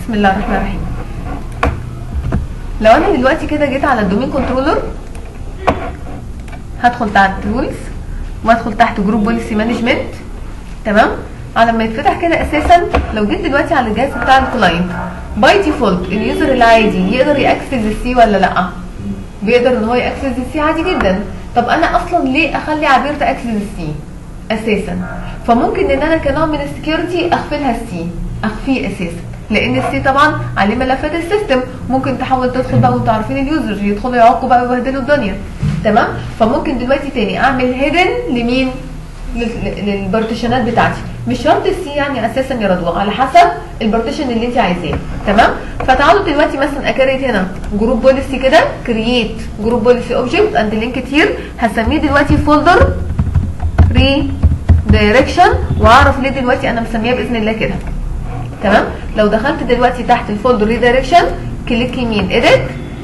بسم الله الرحمن الرحيم لو انا دلوقتي كده جيت على الدومين كنترولر هدخل تحت تولز وادخل تحت جروب بوليسي مانجمنت تمام على ما يتفتح كده اساسا لو جيت دلوقتي على الجهاز بتاع الكلاينت باي ديفولت اليوزر العادي يقدر ياكسس السي ولا لا بيقدر ان هو ياكسس السي عادي جدا طب انا اصلا ليه اخلي عبير تاكسس السي اساسا فممكن ان انا كنوع من السكيورتي اخفلها السي اخفيه اساسا لان السي طبعا عليه ملفات السيستم ممكن تحاول تدخل بقى وانتوا عارفين اليوزر يدخلوا يعقوا بقى ويبهدلوا الدنيا تمام فممكن دلوقتي تاني اعمل هيدن لمين لل- للبارتيشنات بتاعتي مش شرط السي يعني اساسا يا رضوى على حسب البارتيشن اللي انت عايزاه تمام فتعالوا دلوقتي مثلا اكريت هنا جروب بوليسي كده كرييت جروب بوليسي اوبجكت اند لينك هير هسميه دلوقتي فولدر ري دايركشن واعرف ليه دلوقتي انا مسميها باذن الله كده تمام لو دخلت دلوقتي تحت الفولدر ري دايركشن كليك يمين اديت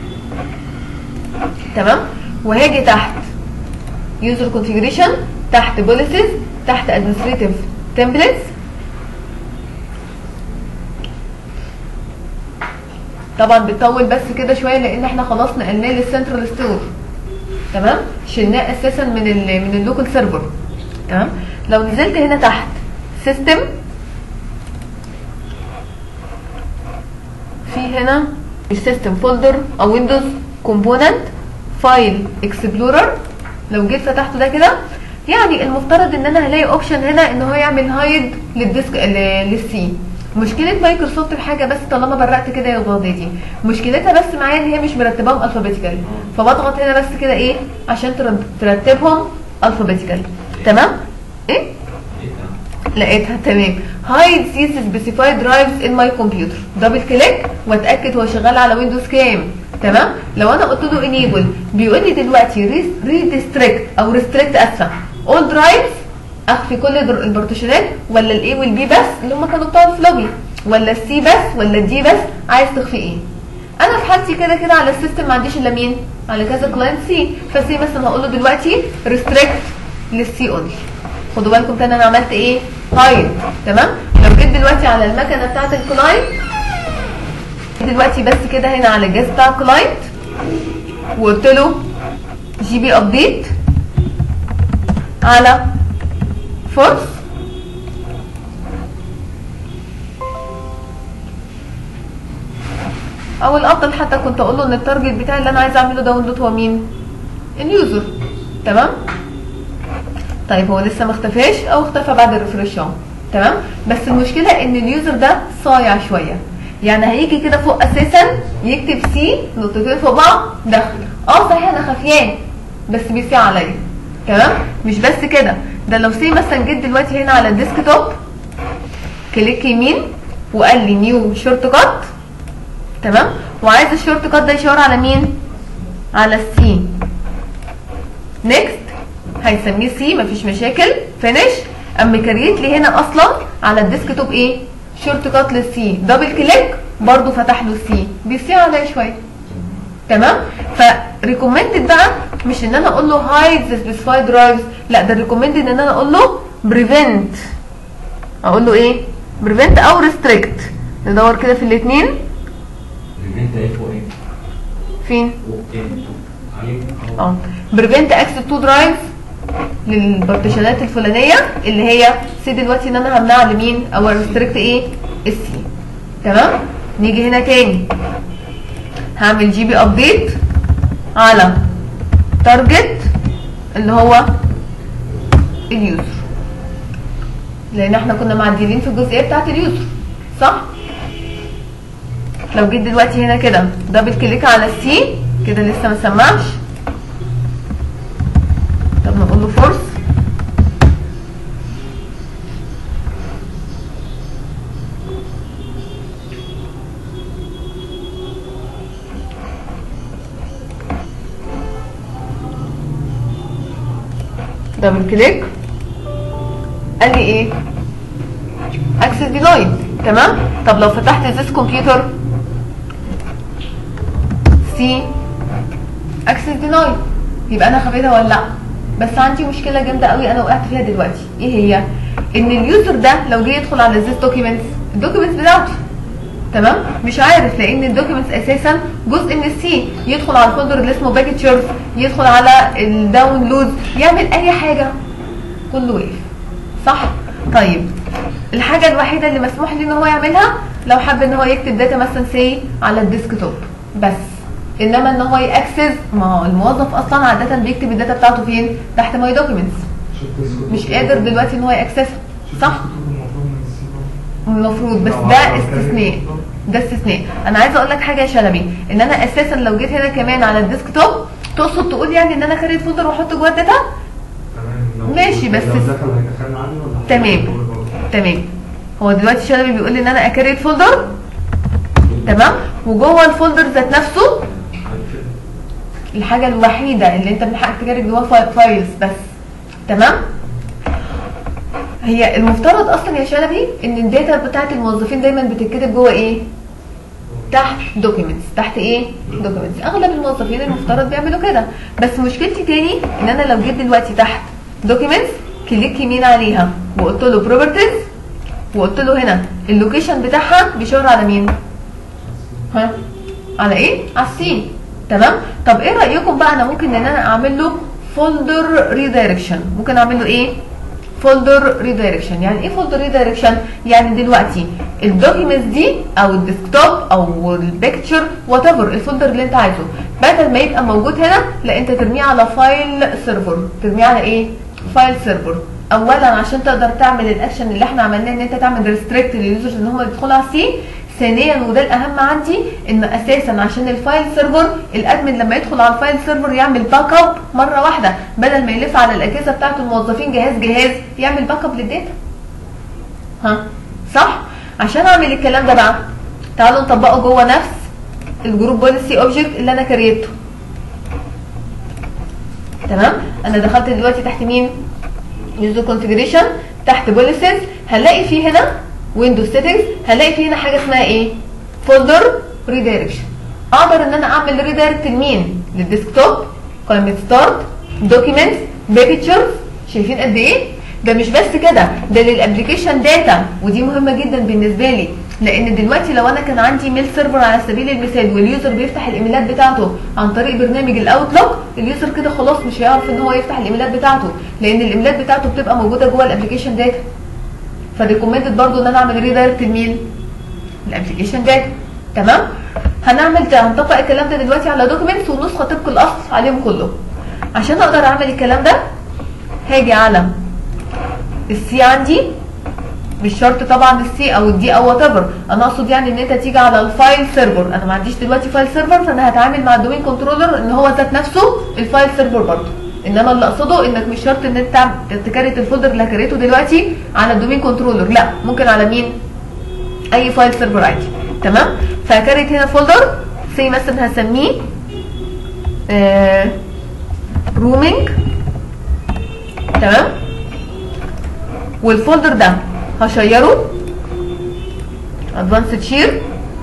تمام وهاجي تحت يوزر كونفيجريشن تحت بوليسيز تحت ادمنستريتيف تمبلتس طبعا بتطول بس كده شويه لان احنا خلاص نقلناه للسنترال ستور تمام شلناه اساسا من ال من اللوكال سيرفر تمام لو نزلت هنا تحت سيستم في هنا السيستم فولدر او ويندوز كومبوننت فايل اكسبلورر لو جيت فتحته ده كده يعني المفترض ان انا هلاقي اوبشن هنا ان هو يعمل هايد للديسك ل- للسي مشكله مايكروسوفت في حاجه بس طالما برقت كده يا غاضتي مشكلتها بس معايا ان هي مش مرتباهم الفابيتيكال فبضغط هنا بس كده ايه عشان ترد- ترتبهم الفابيتيكال تمام ايه لقيتها تمام هايد سي سبيسيفايد درايفز ان ماي كمبيوتر دبل كليك واتاكد هو شغال على ويندوز كام تمام لو انا قلت له انيبل بيقول لي دلوقتي ريديستريكت او ريستريكت اسفه اول درايفز اخفي كل در- البارتيشنات ولا الاي والبي بس اللي هم كانوا بتوع الفلوبي ولا السي بس ولا الدي بس عايز تخفي ايه انا في حالتي كده كده على السيستم ما عنديش الا مين على كذا كلاينت سي فسي مثلا هقول له دلوقتي ريستريكت للسي اونلي خدوا بالكم تاني انا عملت ايه هايد تمام لو جيت دلوقتي على المكنه بتاعت الكلاينت دلوقتي بس كده هنا على الجهاز بتاع الكلاينت وقلت له جي بي ابديت على فورس او الافضل حتى كنت اقول له ان التارجت بتاعي اللي انا عايز اعمله داونلود هو مين اليوزر تمام طيب هو لسه ما اختفاش او اختفى بعد الريفرش اهو تمام بس المشكله ان اليوزر ده صايع شويه يعني هيجي كده فوق اساسا يكتب سي نقطتين فوق بعض دخل اه صحيح انا خفيان بس بيسيع عليا تمام مش بس كده ده لو سي مثلا جيت دلوقتي هنا على الديسك توب كليك يمين وقال لي نيو شورت كات تمام وعايز الشورت كات ده يشاور على مين على السي نيكست هيسميه سي مفيش مشاكل فينيش اما كريت لي هنا اصلا على الديسك توب ايه شورت كات للسي دبل كليك برضو فتح له السي بيسيع عليا شويه تمام فريكومندد بقى مش ان انا اقول له هايد ذا سبيسيفايد درايفز لا ده ريكومندد ان انا اقول له بريفنت اقول له ايه بريفنت او ريستريكت ندور كده في الاثنين انت ايه فوق ايه؟ فين فوق ايه؟ عليك اه بريفنت اكسس تو درايفز للبارتيشنات الفلانيه اللي هي سي دلوقتي ان انا همنعها لمين او ريستريكت ايه السي تمام نيجي هنا تاني هعمل جي بي ابديت على تارجت اللي هو اليوزر لان احنا كنا معدلين في الجزئيه بتاعت اليوزر صح لو جيت دلوقتي هنا كده دبل كليك على السي كده لسه ما سمعش طب نقول له فورس دبل كليك قال لي ايه اكسس دينايد تمام طب لو فتحت ذيس كمبيوتر سي اكسس دينايد يبقى انا خفيتها ولا لا بس عندي مشكله جامده قوي انا وقعت فيها دلوقتي ايه هي ان اليوزر ده لو جه يدخل على ذيس دوكيومنتس الدوكيومنتس بتاعته تمام مش عارف لان الدوكيومنتس اساسا جزء من السي يدخل على الفولدر اللي اسمه باكتشرز يدخل على الداونلود يعمل اي حاجه كله واقف صح طيب الحاجه الوحيده اللي مسموح لي ان هو يعملها لو حب ان هو يكتب داتا مثلا سي على الديسك توب بس انما ان هو ياكسس ما هو الموظف اصلا عاده بيكتب الداتا بتاعته فين تحت ماي دوكيومنتس مش قادر دلوقتي ان هو ياكسسها صح المفروض بس ده استثناء ده استثناء انا عايزه اقول لك حاجه يا شلبي ان انا اساسا لو جيت هنا كمان على الديسك توب تقصد تقول يعني ان انا خارج فولدر واحط جوه الداتا ماشي، بس- لو دخل هيدخلنا عادي ولا تمام. تمام هو دلوقتي شلبي بيقول لي ان انا اكريت فولدر تمام وجوه الفولدر ذات نفسه الحاجه الوحيده اللي انت من حقك تجري جواها فا- فايلز بس تمام هي المفترض اصلا يا شلبي ان الداتا بتاعت الموظفين دايما بتتكتب جوه ايه تحت دوكيومنتس تحت ايه دوكيومنتس اغلب الموظفين المفترض بيعملوا كده بس مشكلتي تاني ان انا لو جيت دلوقتي تحت دوكيومنتس كليك يمين عليها وقلت له بروبرتيز وقلت له هنا اللوكيشن بتاعها بيشاور على مين ها على ايه على السي تمام طب ايه رايكم بقى انا ممكن ان انا اعمل له فولدر ريدايركشن ممكن اعمل له ايه فولدر ريدايركشن يعني ايه فولدر ريدايركشن يعني دلوقتي الدوكيومنتس دي او الديسكتوب او البيكتشر وات ايفر الفولدر اللي انت عايزه بدل ما يبقى موجود هنا لا انت ترميه على فايل سيرفر ترميه على ايه فايل سيرفر اولا عشان تقدر تعمل الاكشن اللي احنا عملناه ان انت تعمل ريستريكت لليوزرز ان هم يدخلوا على السي ثانيا وده الاهم عندي ان اساسا عشان الفايل سيرفر الادمن لما يدخل على الفايل سيرفر يعمل باك اب مره واحده بدل ما يلف على الاجهزه بتاعه الموظفين جهاز جهاز يعمل باك اب للداتا ها صح عشان اعمل الكلام ده بقى تعالوا نطبقه جوه نفس الجروب بوليسي اوبجكت اللي انا كريته تمام انا دخلت دلوقتي تحت مين يوزر كونفيجريشن تحت بوليسز هنلاقي فيه هنا ويندوز سيتنجز هنلاقي فيه هنا حاجه اسمها ايه فولدر ريدايركشن اقدر ان انا اعمل ريدايركت لمين للديسكتوب قائمه ستارت دوكيومنتس بيكتشرز شايفين قد ايه ده مش بس كده ده للابلكيشن داتا ودي مهمه جدا بالنسبه لي لان دلوقتي لو انا كان عندي ميل سيرفر على سبيل المثال واليوزر بيفتح الايميلات بتاعته عن طريق برنامج الاوتلوك اليوزر كده خلاص مش هيعرف ان هو يفتح الايميلات بتاعته لان الايميلات بتاعته بتبقى موجوده جوه الابلكيشن داتا فريكومندد برضو ان انا اعمل ريدايركت لمين الابلكيشن داتا تمام هنعمل ده هنطبق الكلام ده دلوقتي على دوكيومنتس ونسخه طبق الاصل عليهم كله عشان اقدر اعمل الكلام ده هاجي على السي عندي مش شرط طبعا السي او الدي او وات ايفر انا اقصد يعني ان انت تيجي على الفايل سيرفر انا ما عنديش دلوقتي فايل سيرفر فانا هتعامل مع الدومين كنترولر ان هو ذات نفسه الفايل سيرفر برضه انما اللي اقصده انك مش شرط ان انت تكريت الفولدر اللي كريته دلوقتي على الدومين كنترولر لا ممكن على مين اي فايل سيرفر عادي تمام فهكريت هنا فولدر سي مثلا هسميه آه رومينج تمام والفولدر ده هشيره ادفانسد شير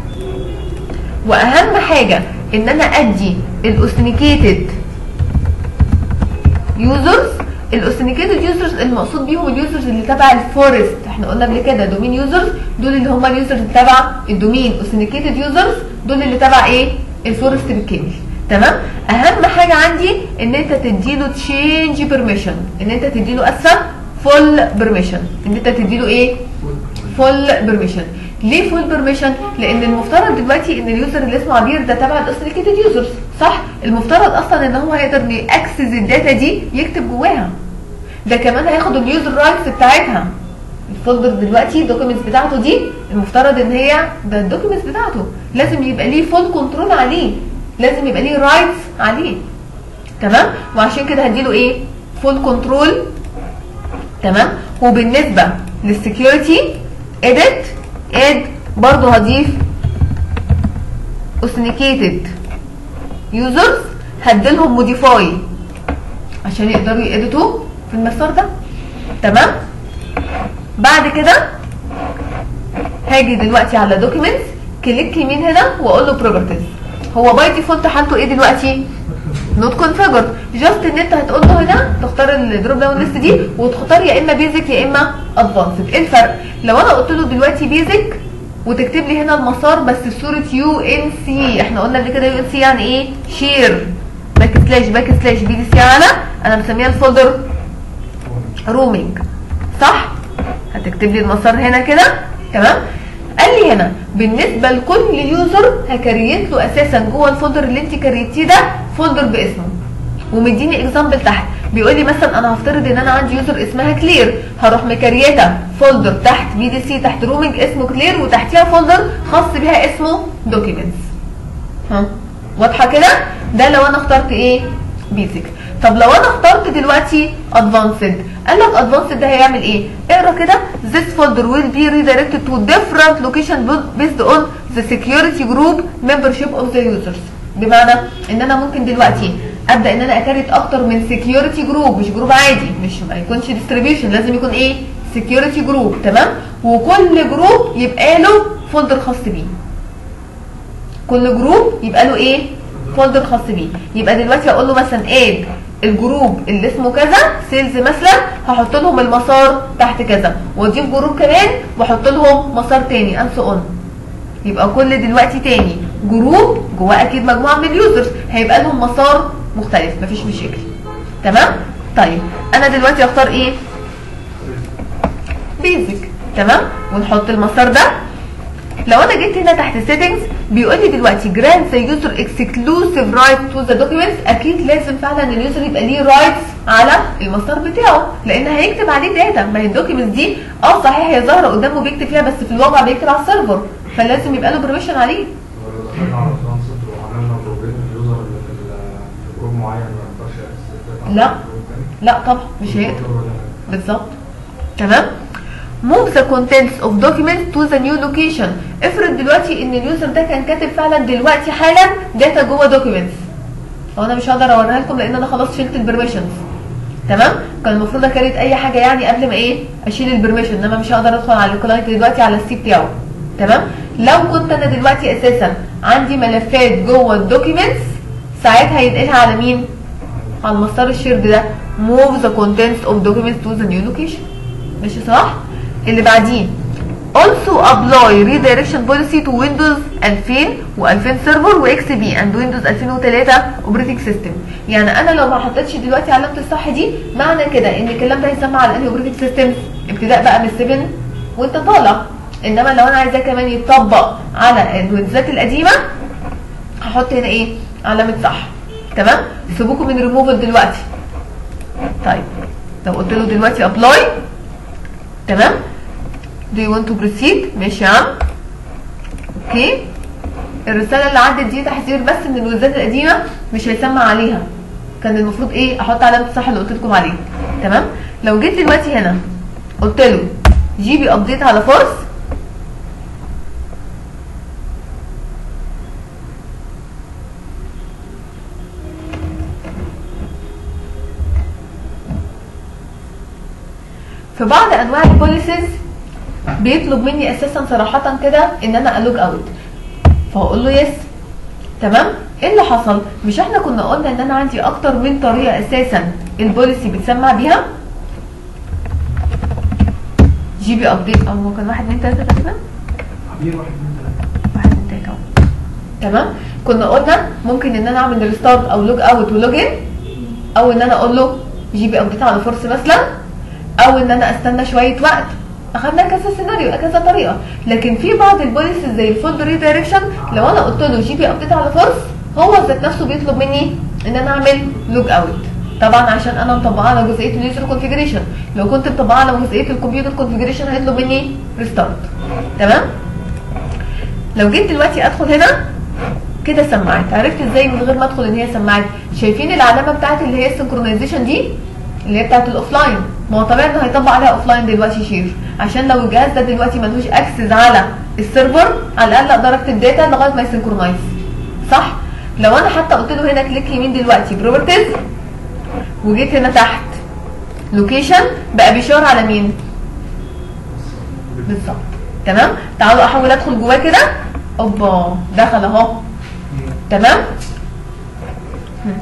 واهم حاجه ان انا ادي الاوثنيكيتد يوزرز الاوثنيكيتد يوزرز المقصود بيهم اليوزرز اللي تبع الفورست احنا قلنا قبل كده دومين يوزرز دول اللي هم اليوزرز اللي تبع الدومين اوثنيكيتد يوزرز دول اللي تبع ايه الفورست بالكامل تمام اهم حاجه عندي ان انت تديله تشينج بيرميشن ان انت تديله اسفه فول بيرميشن ان انت تديله ايه فول بيرميشن ليه فول بيرميشن لان المفترض دلوقتي ان اليوزر اللي اسمه عبير ده تبع الاوثنتيكيتد يوزرز صح المفترض اصلا ان هو هيقدر ياكسس الداتا دي يكتب جواها ده كمان هياخد اليوزر رايتس بتاعتها الفولدر دلوقتي الدوكيومنتس بتاعته دي المفترض ان هي ده الدوكيومنتس بتاعته لازم يبقى ليه فول كنترول عليه لازم يبقى ليه رايتس عليه تمام وعشان كده هديله ايه فول كنترول تمام وبالنسبه للسكيورتي اديت اد برضو هضيف authenticated users هديلهم موديفاي عشان يقدروا يأديتوا في المسار ده تمام بعد كده هاجي دلوقتي على دوكيومنتس كليك يمين هنا واقول له بروبرتيز هو باي ديفولت حالته ايه دلوقتي نوت كونفيجر جاست ان انت هتقول له هنا تختار الدروب داون ليست دي وتختار يا اما بيزك يا اما ادفانسد ايه الفرق لو انا قلت له دلوقتي بيزك وتكتب لي هنا المسار بس في صوره يو ان سي احنا قلنا قبل كده يو ان سي يعني ايه شير باك سلاش باك سلاش بي دي سي على انا مسميها الفولدر رومينج صح هتكتب لي المسار هنا كده تمام قال لي هنا بالنسبه لكل يوزر هكريت له اساسا جوه الفولدر اللي انت كريتيه ده فولدر باسمه ومديني اكزامبل تحت بيقول لي مثلا انا هفترض ان انا عندي يوزر اسمها كلير هروح مكريته فولدر تحت بي دي سي تحت رومينج اسمه كلير وتحتيها فولدر خاص بيها اسمه دوكيومنتس ها واضحه كده ده لو انا اخترت ايه بيزك طب لو انا اخترت دلوقتي ادفانسد قال لك ادفانسد ده هيعمل ايه اقرا كده this folder will be redirected to different location based on the security group membership of the users بمعنى ان انا ممكن دلوقتي ابدا ان انا اكريت اكتر من security جروب مش جروب عادي مش ما يكونش distribution لازم يكون ايه security جروب تمام وكل جروب يبقى له فولدر خاص بيه كل جروب يبقى له ايه فولدر خاص بيه يبقى دلوقتي اقول له مثلا اد الجروب اللي اسمه كذا سيلز مثلا هحط لهم المسار تحت كذا واضيف جروب كمان واحط لهم مسار تاني and so on يبقى كل دلوقتي تاني جروب جواه اكيد مجموعه من اليوزرز هيبقى لهم مسار مختلف مفيش مشاكل تمام طيب انا دلوقتي اختار ايه بيزك تمام ونحط المسار ده لو انا جيت هنا تحت settings بيقول لي دلوقتي grant the user exclusive right to the documents اكيد لازم فعلا اليوزر يبقى ليه رايتس على المسار بتاعه لان هيكتب عليه داتا ما هي الدوكيومنتس دي اه صحيح هي ظاهره قدامه بيكتب فيها بس في الواقع بيكتب على السيرفر فلازم يبقى له برميشن عليه ولو دخلنا على ترانسيت وعملنا بروجرام اليوزر اللي في ال- في جروب معين ما يقدرش يأكسس على لا. جروب تاني. لا طبعا مش هيقدر ولا- بالظبط تمام move the contents of documents to the new location افرض دلوقتي ان اليوزر ده كان كاتب فعلا دلوقتي حالا داتا جوه documents هو انا مش هقدر اوريها لكم لان انا خلاص شلت البرميشنز تمام كان المفروض اكريت اي حاجه يعني قبل ما ايه اشيل البرميشن انما مش هقدر ادخل على الكلاينت دلوقتي على السي بتاعه تمام لو كنت انا دلوقتي اساسا عندي ملفات جوه الدوكيومنتس ساعتها ينقلها على مين على المسار الشيرد ده move the contents of documents to the new location ماشي صح اللي بعديه also apply redirection policy to Windows 2000 و2000 سيرفر واكس بي and Windows 2003 اوبريتنج سيستم يعني انا لو ما حطيتش دلوقتي علامه الصح دي معنى كده ان الكلام ده هيسمى على انهي اوبريتنج سيستم ابتداء بقى من 7 وانت طالع انما لو انا عايزاه كمان يتطبق على الويندوزات القديمه هحط هنا ايه علامه صح تمام سيبوكم من ريموفل دلوقتي طيب لو قلت له دلوقتي ابلاي تمام do you want to proceed ماشي يا عم اوكي الرساله اللي عدت دي تحذير بس ان الوزات القديمه مش هيسمى عليها كان المفروض ايه احط علامه الصح اللي قلت لكم عليه تمام لو جيت دلوقتي هنا قلت له جي بي ابديت على فورس في بعض انواع البوليسز بيطلب مني اساسا صراحه كده ان انا الوج اوت فاقول له يس تمام ايه اللي حصل مش احنا كنا قلنا ان انا عندي اكتر من طريقه اساسا البوليسي بتسمع بيها جي بي ابديت او هو كان واحد اتنين تلاته تقريبا عبير واحد اتنين تلاته واحد اتنين تلاته اهو. تمام كنا قلنا ممكن ان انا اعمل ريستارت او لوج اوت ولوج ان او ان انا اقول له جي بي ابديت على فورس مثلا او ان انا استنى شويه وقت اخدنا كذا سيناريو كذا طريقه لكن في بعض البوليسز زي الفولدر ريدايركشن لو انا قلت له جي بي ابديت على فورس هو ذات نفسه بيطلب مني ان انا اعمل لوج اوت طبعا عشان انا مطبقاه على جزئيه اليوزر كونفيجريشن لو كنت مطبقاه على جزئيه الكمبيوتر كونفيجريشن هيطلب مني ريستارت تمام لو جيت دلوقتي ادخل هنا كده سمعت عرفت ازاي من غير ما ادخل ان هي سمعت شايفين العلامه بتاعت اللي هي السنكرونايزيشن دي اللي هي بتاعت الاوفلاين ما هو طبيعي انه هيطبق عليها اوفلاين دلوقتي شير عشان لو الجهاز ده دلوقتي ملوش اكسس على السيرفر على الاقل اقدر اكتب داتا لغايه ما يسنكرونايز صح لو انا حتى قلت له هنا كليك يمين دلوقتي بروبرتيز وجيت هنا تحت لوكيشن بقى بيشاور على مين بالظبط تمام تعالوا احاول ادخل جواه كده اوبا دخل اهو تمام هم.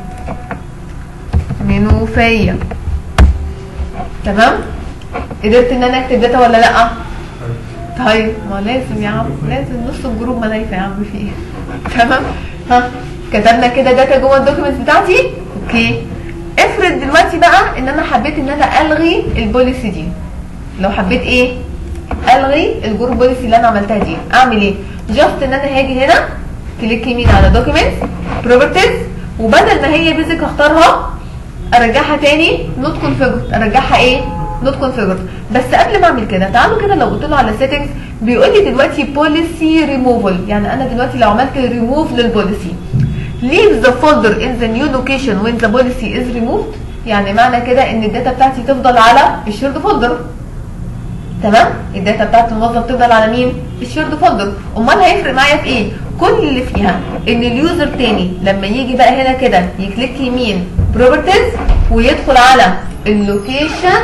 منوفيه تمام قدرت ان انا اكتب داتا ولا لا طيب ما لازم يا عم لازم نص الجروب ملايكه يا عم في ايه تمام ها كتبنا كده داتا جوه الدوكيومنتس بتاعتي اوكي افرض دلوقتي بقى ان انا حبيت ان انا الغي البوليسي دي لو حبيت ايه الغي الجروب بوليسي اللي انا عملتها دي اعمل ايه جاست ان انا هاجي هنا كليك يمين على دوكيومنتس بروبرتيز وبدل ما هي بيزك اختارها ارجعها تاني نوت كونفيجرد ارجعها ايه نوت كونفيجرد بس قبل ما اعمل كده تعالوا كده لو قلت له على سيتنجز بيقول لي دلوقتي بوليسي ريموفل يعني انا دلوقتي لو عملت ريموف للبوليسي leave the folder in the new location when the policy is removed يعني معنى كده ان الداتا بتاعتي تفضل على الشيرد فولدر تمام الداتا بتاعت الموظف تفضل على مين الشيرد فولدر امال هيفرق معايا في ايه كل اللي فيها ان اليوزر تاني لما يجي بقى هنا كده يكليك يمين بروبرتيز ويدخل على اللوكيشن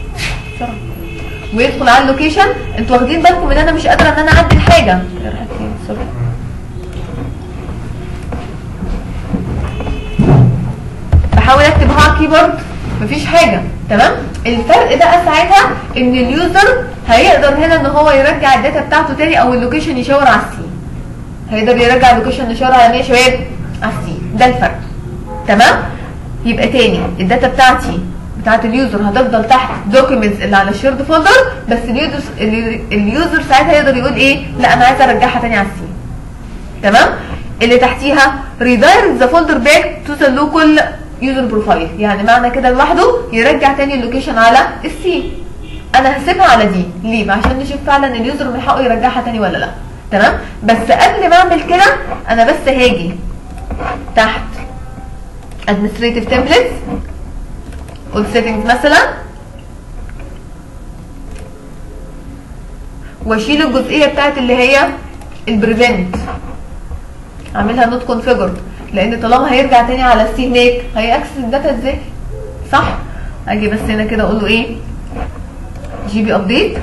ويدخل على اللوكيشن انتوا واخدين بالكم ان انا مش قادره ان انا اعدل حاجه راحت فين؟ سوري. بحاول اكتب على الكيبورد مفيش حاجه تمام الفرق بقى ساعتها ان اليوزر هيقدر هنا ان هو يرجع الداتا بتاعته تاني او اللوكيشن يشاور على السي هيقدر يرجع اللوكيشن يشاور على مين يا شباب على السي ده الفرق تمام يبقى تاني الداتا بتاعتي بتاعت اليوزر هتفضل تحت دوكيومنتس اللي على الشيرد فولدر بس اليوزر اليوزر ساعتها يقدر يقول ايه لا انا عايز ارجعها تاني على السي تمام اللي تحتيها redirect the folder back to the local user profile يعني معنى كده لوحده يرجع تاني اللوكيشن على السي انا هسيبها على دي ليه عشان نشوف فعلا اليوزر من حقه يرجعها تاني ولا لا تمام بس قبل ما اعمل كده انا بس هاجي تحت administrative templates all settings مثلا واشيل الجزئيه بتاعت اللي هي البريفنت اعملها نوت كونفيجرد لان طالما هيرجع تاني على السي هناك هيأكسس الداتا ازاي صح اجي بس هنا كده اقول له ايه جي بي ابديت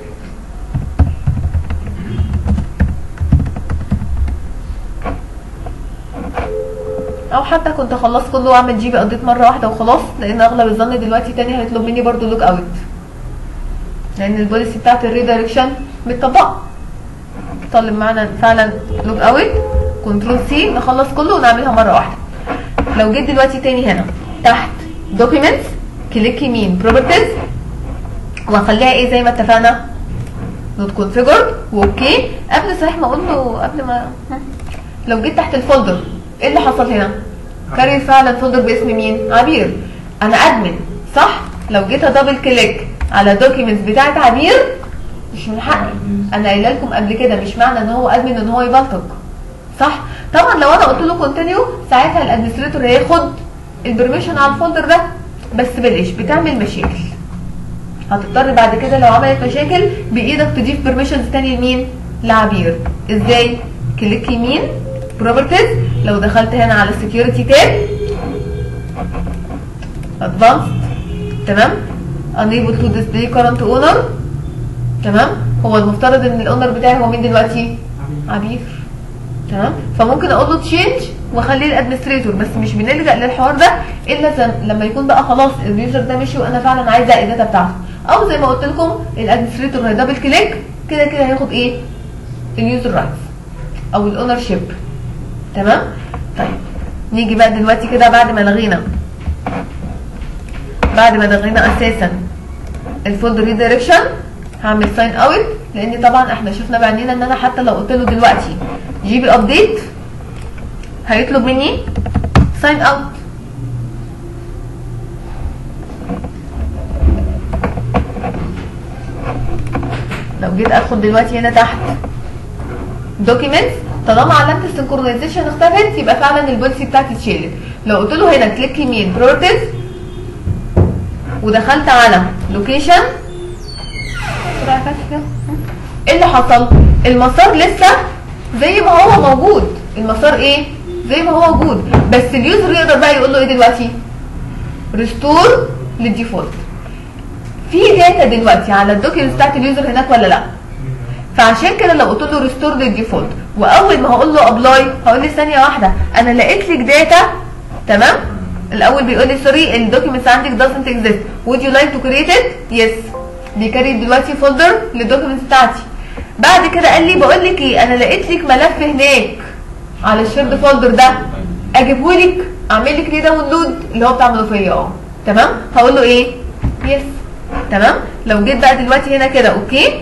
او حتى كنت اخلص كله واعمل جي بي ابديت مره واحده وخلاص لان اغلب الظن دلوقتي تاني هيطلب مني برضو لوج اوت لان البوليسي بتاعت الريدايركشن متطبقه طالب معانا فعلا لوج اوت كنترول سي نخلص كله ونعملها مره واحده لو جيت دلوقتي تاني هنا تحت دوكيومنتس كليك يمين بروبرتيز واخليها ايه زي ما اتفقنا نوت كونفيجر واوكي قبل صحيح ما اقول له قبل ما لو جيت تحت الفولدر ايه اللي حصل هنا كاري فعلا فولدر باسم مين عبير انا ادمن صح لو جيت ادبل كليك على دوكيومنتس بتاعت عبير مش من حقي انا قايله لكم قبل كده مش معنى ان هو ادمن ان هو يبلطج صح طبعا لو انا قلت له كونتينيو ساعتها الادمنستريتور هياخد البرميشن على الفولدر ده بس بلاش بتعمل مشاكل هتضطر بعد كده لو عملت مشاكل بايدك تضيف بيرميشنز تاني لمين لعبير ازاي كليك يمين بروبرتيز لو دخلت هنا على سكيورتي تاب ادفانسد تمام unable to display current owner تمام هو المفترض ان الاونر بتاعي هو مين دلوقتي عبير تمام فممكن اقول له تشينج واخليه الادمنستريتور بس مش بنلجا للحوار ده الا زم- لما يكون بقى خلاص اليوزر ده مشي وانا فعلا عايزه الداتا بتاعته او زي ما قلت لكم الادمنستريتور هيدبل كليك كده كده هياخد ايه اليوزر رايتس او الاونر شيب تمام طيب نيجي بقى دلوقتي كده بعد ما لغينا بعد ما لغينا اساسا الفولدر ريدايركشن هعمل ساين اوت لان طبعا احنا شفنا بعينينا ان انا حتى لو قلت له دلوقتي جيب الابديت هيطلب مني ساين اوت لو جيت ادخل دلوقتي هنا تحت دوكيمنتس طالما علامه السنكرونايزيشن اختفت يبقى فعلا البوليسي بتاعتي اتشالت لو قلت له هنا كليك يمين بروتيز ودخلت على لوكيشن ايه اللي حصل المسار لسه زي ما هو موجود المسار ايه زي ما هو موجود بس اليوزر يقدر بقى يقول له ايه دلوقتي ريستور للديفولت في داتا دلوقتي على الدوكيومنت بتاعت اليوزر هناك ولا لا فعشان كده لو قلت له ريستور للديفولت واول ما هقول له ابلاي هقول لي ثانيه واحده انا لقيت لك داتا تمام الاول بيقول لي سوري الدوكيومنتس عندك doesn't exist would you like to create it yes بيكريت دلوقتي فولدر للدوكيومنتس بتاعتي بعد كده قال لي بقول لك ايه انا لقيت لك ملف هناك على الشيرد فولدر ده اجيبه لك اعمل لك ليه داونلود اللي هو بتاع المنوفيه اه تمام هقول له ايه يس تمام لو جيت بقى دلوقتي هنا كده اوكي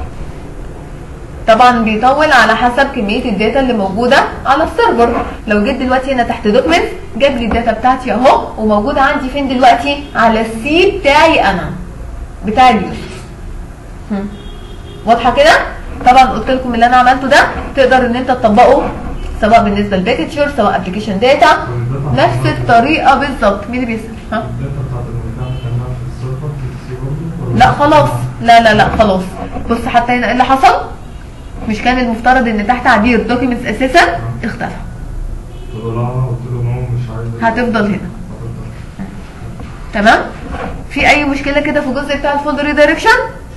طبعا بيطول على حسب كميه الداتا اللي موجوده على السيرفر لو جيت دلوقتي هنا تحت دوكمنت جاب لي الداتا بتاعتي اهو وموجوده عندي فين دلوقتي على السي بتاعي انا بتاع اليوزر هم. واضحه كده طبعا قلت لكم اللي انا عملته ده تقدر ان انت تطبقه سواء بالنسبه للباكتشر سواء ابلكيشن داتا نفس الطريقه بالظبط مين اللي بيسال ها الداتا بتاعت المكان كانها في السيرفر في السي برضه ولا لا خلاص لا لا لا خلاص بص حتى هنا ايه اللي حصل مش كان المفترض ان تحت عبير دوكيومنتس اساسا اختفى طب لو انا قلت له ان هو مش عايز هتفضل هنا هتفضل. تمام في اي مشكله كده في الجزء بتاع الفولدر ريدايركشن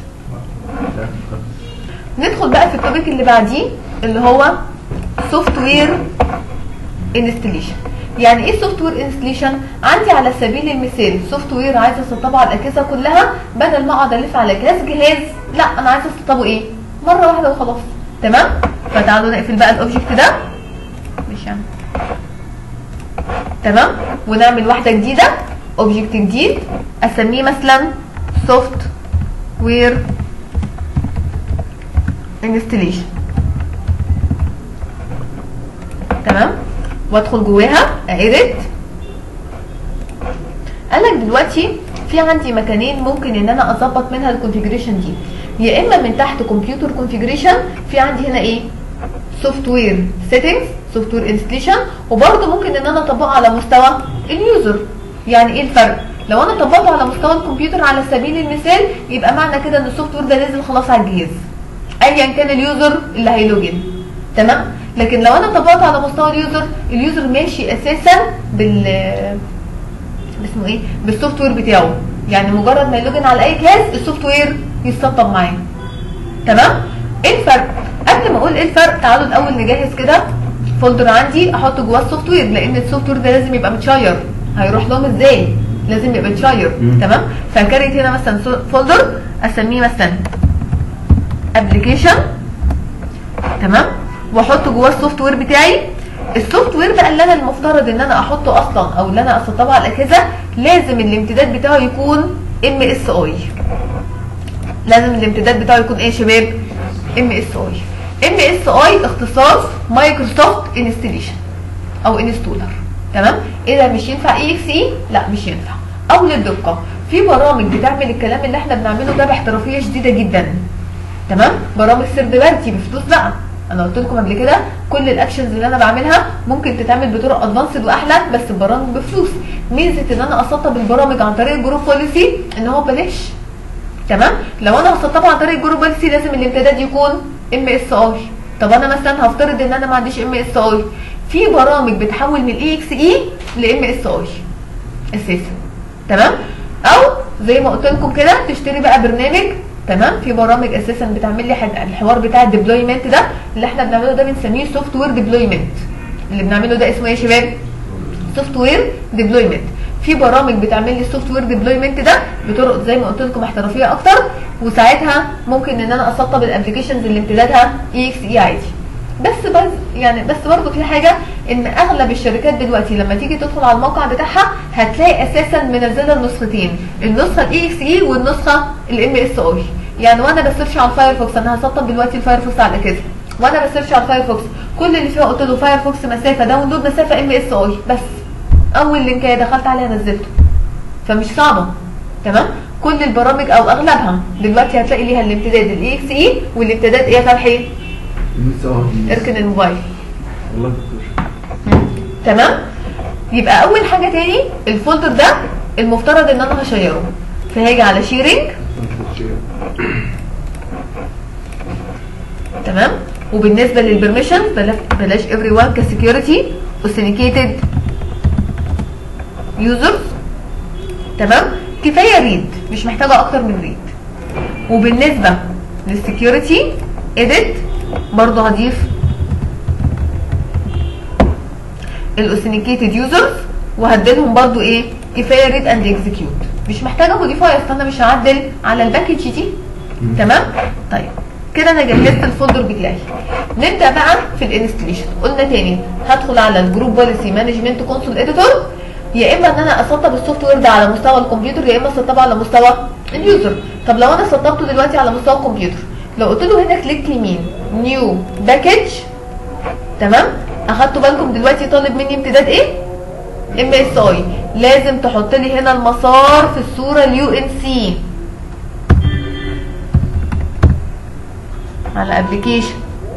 ندخل بقى في التوبيك اللي بعديه اللي هو سوفت وير انستليشن يعني ايه سوفت وير انستليشن عندي على سبيل المثال سوفت وير عايزه اسطبه على الاجهزه كلها بدل ما اقعد الف على جهاز جهاز لا انا عايزه اسطبه ايه مره واحده وخلاص تمام فتعالوا نقفل بقى الاوبجكت ده مش يعني تمام ونعمل واحده جديده اوبجكت جديد اسميه مثلا سوفت وير انستليشن تمام وادخل جواها ايديت قالك دلوقتي في عندي مكانين ممكن ان انا اظبط منها الكونفيجريشن دي يا اما من تحت كمبيوتر كونفيجريشن في عندي هنا ايه سوفت وير سيتنجز سوفت وير انستليشن وبرده ممكن ان انا اطبقه على مستوى اليوزر يعني ايه الفرق لو انا طبقته على مستوى الكمبيوتر على سبيل المثال يبقى معنى كده ان السوفت وير ده نازل خلاص على الجهاز ايا كان اليوزر اللي هيلوجن تمام لكن لو انا طبقته على مستوى اليوزر اليوزر ماشي اساسا بال اسمه ايه بالسوفت وير بتاعه يعني مجرد ما يلوجن على اي جهاز السوفت وير يتسطب معاه تمام ايه الفرق قبل ما اقول ايه الفرق تعالوا الاول نجهز كده فولدر عندي احط جواه السوفت وير لان السوفت وير ده لازم يبقى متشير هيروح لهم ازاي لازم يبقى متشير مم. تمام فكريت هنا مثلا فولدر اسميه مثلا ابلكيشن تمام واحط جواه السوفت وير بتاعي السوفت وير بقى اللي انا المفترض ان انا احطه اصلا او اللي انا اسطبه على الاجهزه لازم الامتداد بتاعه يكون ام اس اي لازم الامتداد بتاعه يكون ايه يا شباب ام اس اي ام اس اي اختصار مايكروسوفت انستليشن او انستولر تمام ايه ده مش ينفع اي اكس اي لا مش ينفع او للدقه في برامج بتعمل الكلام اللي احنا بنعمله ده باحترافيه شديده جدا تمام برامج سيرفرتي بفلوس بقى انا قلت لكم قبل كده كل الاكشنز اللي انا بعملها ممكن تتعمل بطرق ادفانسد واحلى بس البرامج بفلوس ميزه ان انا اسطب البرامج عن طريق الجروب بوليسي ان هو ببلاش تمام لو انا هسطبها عن طريق الجروب بوليسي لازم الامتداد يكون ام اس اي طب انا مثلا هفترض ان انا ما عنديش ام اس اي في برامج بتحول من الاي اكس اي لام اس اي اساسا تمام او زي ما قلت لكم كده تشتري بقى برنامج تمام في برامج اساسا بتعمل لي حد- الحوار بتاع الديبلويمنت ده اللي احنا بنعمله ده بنسميه سوفت وير ديبلويمنت اللي بنعمله ده اسمه ايه يا شباب سوفت وير ديبلويمنت في برامج بتعمل لي السوفت وير ديبلويمنت ده بطرق زي ما قلت لكم احترافيه اكتر وساعتها ممكن ان انا اسطب الابلكيشنز اللي امتدادها اي اكس اي عادي بس بس يعني بس برضه في حاجه ان اغلب الشركات دلوقتي لما تيجي تدخل على الموقع بتاعها هتلاقي اساسا منزله النسختين النسخه الاي اكس اي والنسخه الام اس اي يعني وانا بسيرش على الفايرفوكس انا هسطب دلوقتي الفايرفوكس على كده وانا بسيرش على الفايرفوكس كل اللي فيها قلت له فايرفوكس مسافه داونلود مسافه ام اس اي بس اول لينكايه دخلت عليها نزلته فمش صعبه تمام كل البرامج او اغلبها دلوقتي هتلاقي ليها الامتداد الاي اكس اي والامتداد ايه يا فتحي اركن الموبايل والله دكتور تمام يبقى اول حاجه تاني الفولدر ده المفترض ان انا هشيره فهاجي على شيرنج تمام وبالنسبه للبرميشن بلاش everyone وان كسكيورتي authenticated users تمام كفايه ريد مش محتاجه اكتر من ريد وبالنسبه للسكيورتي edit برضه هضيف الاوثنيكيتد يوزرز وهديلهم برضو ايه كفايه ريد اند اكزكيوت مش محتاجه موديفاير فانا مش هعدل على الباكج دي تمام طيب كده انا جهزت الفولدر بتاعي نبدا بقى في الانستليشن قلنا تاني هدخل على الجروب بوليسي مانجمنت كونسول اديتور يا اما ان انا اسطب السوفت وير ده على مستوى الكمبيوتر يا اما اسطبه على مستوى اليوزر طب لو انا سطبته دلوقتي على مستوى الكمبيوتر لو قلت له هنا كليك يمين نيو باكج تمام اخدتوا بالكم دلوقتي طالب مني امتداد ايه ام اس اي لازم تحط لي هنا المسار في الصوره اليو ان سي على ابلكيشن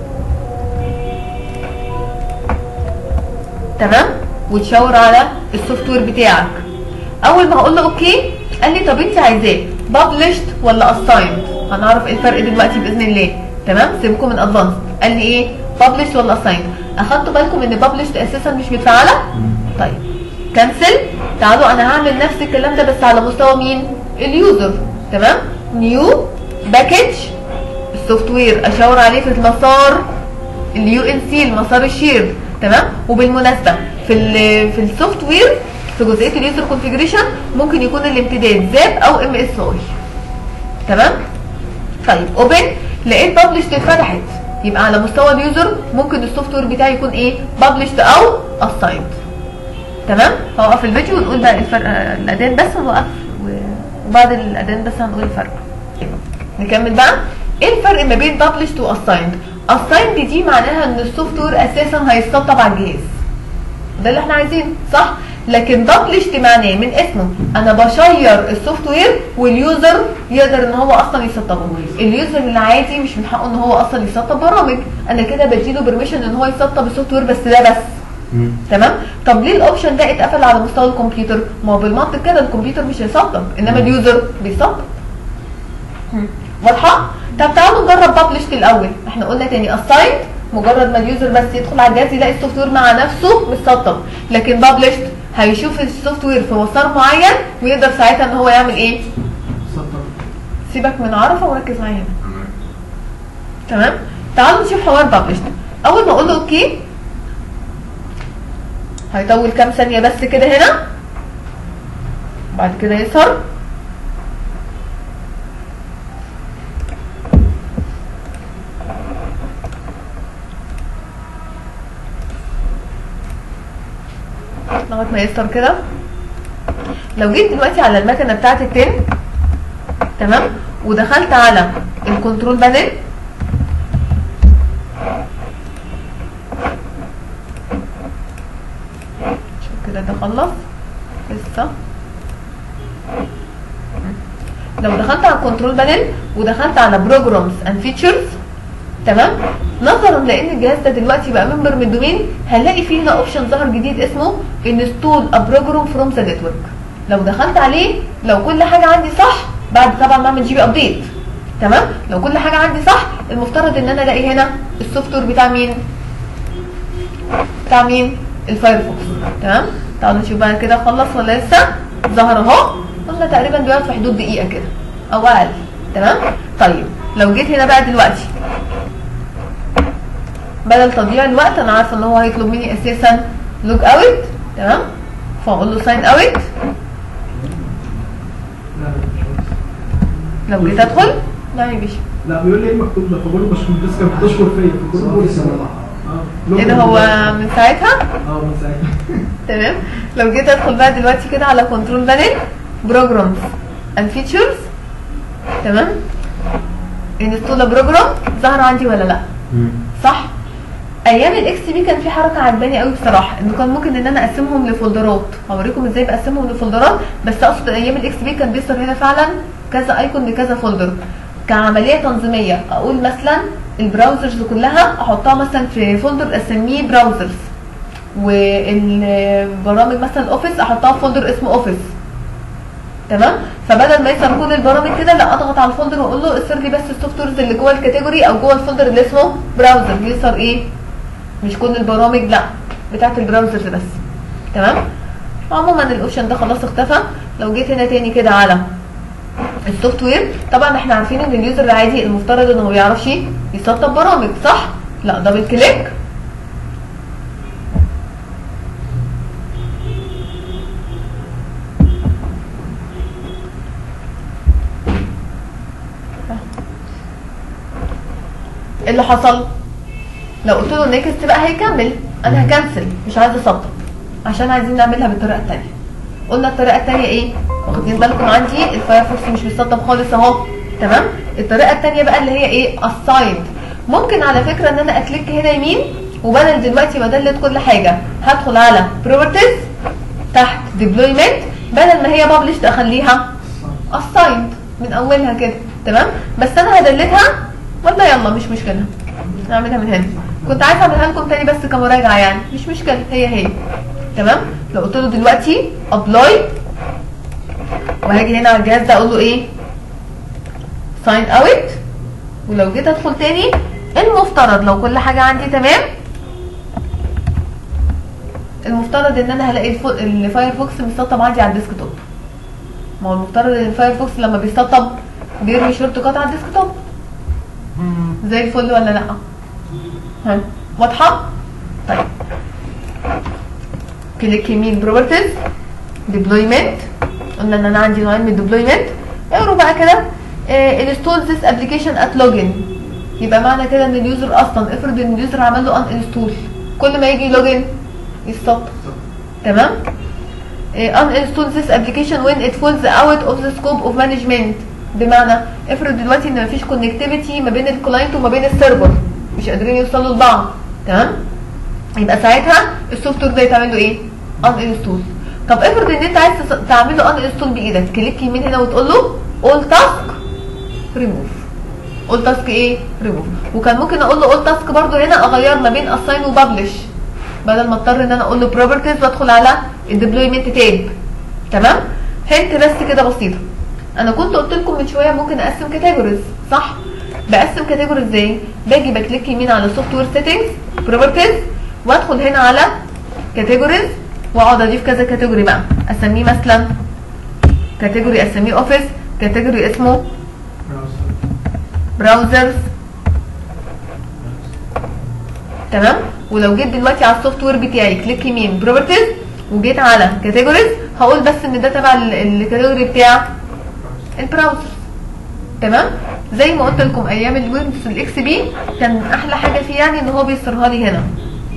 تمام وتشاور على السوفت وير بتاعك اول ما هقول له اوكي قال لي طب انت عايزاه ببلشت ولا اسايند هنعرف ايه الفرق دلوقتي باذن الله تمام سيبكم من ادفانس قال لي ايه ببلشت ولا اسايند اخدتوا بالكم ان ببلشت اساسا مش متفعله طيب كنسل تعالوا انا هعمل نفس الكلام ده بس على مستوى مين اليوزر تمام نيو باكج السوفت وير اشاور عليه في المسار اليو ان سي المسار الشيرد تمام وبالمناسبه في ال في السوفت وير في جزئيه اليوزر كونفيجريشن ممكن يكون الامتداد زاب او ام اس اي تمام طيب اوبن لقيت ببلشت اتفتحت يبقى على مستوى اليوزر ممكن السوفت وير بتاعي يكون ايه ببلشت او اسايند تمام هوقف الفيديو ونقول بقى الفرق الاذان بس ونوقف و- وبعد الاذان بس هنقول الفرق نكمل بقى ايه الفرق ما بين ببلشت واسايند اسايند دي معناها ان السوفت وير اساسا هيتسطب على الجهاز ده اللي احنا عايزينه صح لكن ببلشت معناه من اسمه انا بشير السوفت وير واليوزر يقدر ان هو اصلا يسطبه اليوزر العادي مش من حقه ان هو اصلا يسطب برامج انا كده بديله برميشن ان هو يسطب السوفت وير بس ده بس تمام طب ليه الاوبشن ده اتقفل على مستوى الكمبيوتر ما هو بالمنطق كده الكمبيوتر مش هيسطب انما اليوزر بيسطب واضحه طب تعالوا نجرب ببلشت الاول احنا قلنا تاني اسايند مجرد ما اليوزر بس يدخل على الجهاز يلاقي السوفت وير مع نفسه متسطب لكن ببلشت هيشوف السوفت وير في مسار معين ويقدر ساعتها ان هو يعمل ايه سيبك من عرفه وركز معايا هنا تمام تعالوا نشوف حوار ببلشت اول ما اقول له اوكي هيطول كام ثانيه بس كده هنا بعد كده يظهر لغايه ما يظهر كده لو جيت دلوقتي على المكنه بتاعت التن تمام ودخلت على الكنترول بانل شوف كده ده خلص لسه لو دخلت على الكنترول بانل ودخلت على بروجرامز اند فيتشرز تمام نظرا لان الجهاز ده دلوقتي بقى ممبر من الدومين هنلاقي فيه هنا اوبشن ظهر جديد اسمه انستول ا بروجرام فروم ذا نتورك لو دخلت عليه لو كل حاجه عندي صح بعد طبعا ما اعمل جي بي ابديت تمام لو كل حاجه عندي صح المفترض ان انا الاقي هنا السوفت وير بتاع مين بتاع مين الفايرفوكس تمام تعالوا نشوف بقى كده خلص ولا لسه ظهر اهو قلنا تقريبا بيقعد في حدود دقيقه كده او اقل تمام طيب لو جيت هنا بقى دلوقتي بدل تضييع الوقت انا عارفه ان هو هيطلب مني اساسا لوج اوت تمام فاقول له ساين اوت لا مش عايز. لو جيت ادخل لا يا باشا لا بيقول لي ايه المكتوب ده فبقول له باشمهندس كان بتشكر فيا فكل بوليس اه ايه ده هو من ساعتها اه من ساعتها تمام لو جيت ادخل بقى دلوقتي كده على كنترول بانل بروجرامز اند فيتشرز تمام انستول بروجرام ظهر عندي ولا لا صح ايام الاكس بي كان في حركه عجباني قوي بصراحه انه كان ممكن ان انا اقسمهم لفولدرات هوريكم ازاي بقسمهم لفولدرات بس اقصد ايام الاكس بي كان بيظهر هنا فعلا كذا ايكون لكذا فولدر كعمليه تنظيميه اقول مثلا البراوزرز كلها احطها مثلا في فولدر اسميه براوزرز والبرامج مثلا اوفيس احطها في فولدر اسمه اوفيس تمام فبدل ما يظهر كل البرامج كده لا اضغط على الفولدر واقول له اظهر لي بس السوفت ويرز اللي جوه الكاتيجوري او جوه الفولدر اللي اسمه براوزر يظهر ايه مش كل البرامج لا بتاعت البراوزرز بس تمام عموما الاوبشن ده خلاص اختفى لو جيت هنا تاني كده على السوفت وير طبعا احنا عارفين ان اليوزر العادي المفترض انه ما بيعرفش يسطب برامج صح لا دبل كليك اللي حصل لو قلت له نيكست بقى هيكمل انا هكنسل مش عايزه اسطب عشان عايزين نعملها بالطريقه الثانيه قلنا الطريقه الثانيه ايه واخدين بالكم عندي الفايرفوكس مش بيسطب خالص اهو تمام الطريقه الثانيه بقى اللي هي ايه اسايد ممكن على فكره ان انا اكليك هنا يمين وبدل دلوقتي ما ادلت كل حاجه هدخل على بروبرتيز تحت ديبلويمنت بدل ما هي بابلشت اخليها اسايند من اولها كده تمام بس انا هدلتها ولا يلا مش مشكله نعملها من هنا كنت عايزه اعملها لكم تاني بس كمراجعه يعني مش مشكله هي هي تمام لو قلت له دلوقتي ابلاي وهاجي هنا على الجهاز ده اقول له ايه ساين اوت ولو جيت ادخل تاني المفترض لو كل حاجه عندي تمام المفترض ان انا هلاقي الفو... الفايرفوكس مسطب عندي على الديسكتوب ما هو المفترض ان الفايرفوكس لما بيسطب بيرمي شورت كات على الديسكتوب زي الفل ولا لا ها واضحه طيب كليك يمين بروبرتيز ديبلويمنت قلنا ان انا عندي نوعين من الديبلويمنت اقروا بقى كده انستول ذيس ابلكيشن ات لوجن يبقى معنى كده ان اليوزر اصلا افرض ان اليوزر عمل له ان انستول كل ما يجي لوجن يستوب تمام ان انستول ذيس ابلكيشن وين ات فولز اوت اوف ذا سكوب اوف مانجمنت بمعنى افرض دلوقتي ان مفيش كونكتيفيتي ما بين الكلاينت وما بين السيرفر مش قادرين يوصلوا لبعض تمام يبقى ساعتها السوفت وير ده يتعمل له ايه ان انستول طب افرض ان انت عايز تس- تعمل له ان انستول بايدك كليك يمين هنا وتقول له اول تاسك ريموف اول تاسك ايه ريموف وكان ممكن اقول له اول تاسك برده هنا اغير ما بين اساين وببلش بدل ما اضطر ان انا اقول له بروبرتيز وادخل على الديبلويمنت تاب تمام هنت بس كده بسيطه انا كنت قلت لكم من شويه ممكن اقسم كاتيجوريز صح بقسم كاتيجوري ازاي باجي بكليك يمين على سوفت وير سيتنجز بروبرتيز وادخل هنا على كاتيجوريز واقعد اضيف كذا كاتيجوري بقى اسميه مثلا كاتيجوري اسميه اوفيس كاتيجوري اسمه براوزرز تمام ولو جيت دلوقتي على السوفت وير بتاعي كليك يمين بروبرتيز وجيت على كاتيجوريز هقول بس ان ده تبع ال- الكاتيجوري بتاع البراوزر تمام زي ما قلت لكم ايام الويندوز الاكس بي كان احلى حاجه فيه يعني ان هو بيصرها لي هنا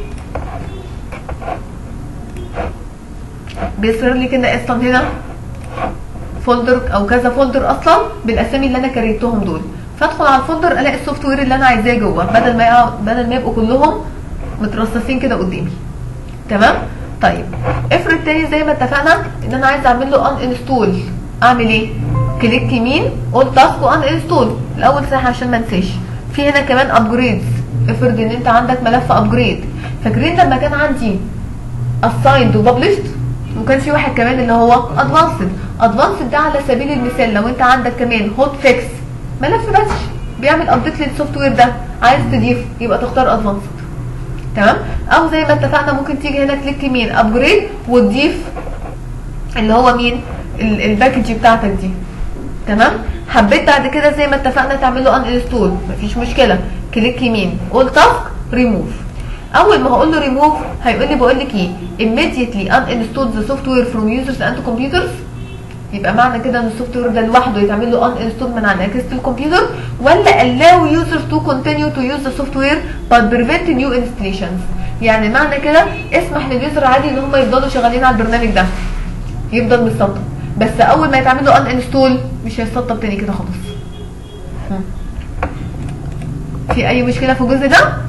بيصر لي كده اصلا هنا فولدر او كذا فولدر اصلا بالاسامي اللي انا كريتهم دول فادخل على الفولدر الاقي السوفت وير اللي انا عايزاه جوه بدل ما يقع- بدل ما يبقوا كلهم مترصصين كده قدامي تمام طيب افرض تاني زي ما اتفقنا ان انا عايز اعمل له ان انستول اعمل ايه كليك يمين اول تاسك وان انستول الاول صح عشان ما انساش في هنا كمان ابجريدز افرض ان انت عندك ملف ابجريد فاكرين لما كان عندي assigned وببلشت وكان في واحد كمان اللي هو ادفانسد ادفانسد ده على سبيل المثال لو انت عندك كمان هوت فيكس ملف بس بيعمل ابديت للسوفت وير ده عايز تضيف يبقى تختار ادفانسد تمام او زي ما اتفقنا ممكن تيجي هنا كليك يمين ابجريد وتضيف اللي هو مين ال- الباكج بتاعتك دي تمام حبيت بعد كده زي ما اتفقنا تعمل له ان انستول مفيش مشكله كليك يمين اول تاسك ريموف اول ما هقول له ريموف هيقول لي بقول لك ايه immediately uninstall the software from users and computers يبقى معنى كده ان السوفت وير ده لوحده يتعمل له ان انستول من على اجهزه الكمبيوتر ولا allow users to continue to use the software but prevent new installations يعني معنى كده اسمح لليوزر عادي ان هم يفضلوا شغالين على البرنامج ده يفضل متسطب بس اول ما يتعمل له ان انستول مش هيتسطب تاني كده خالص هم. في اي مشكله في الجزء ده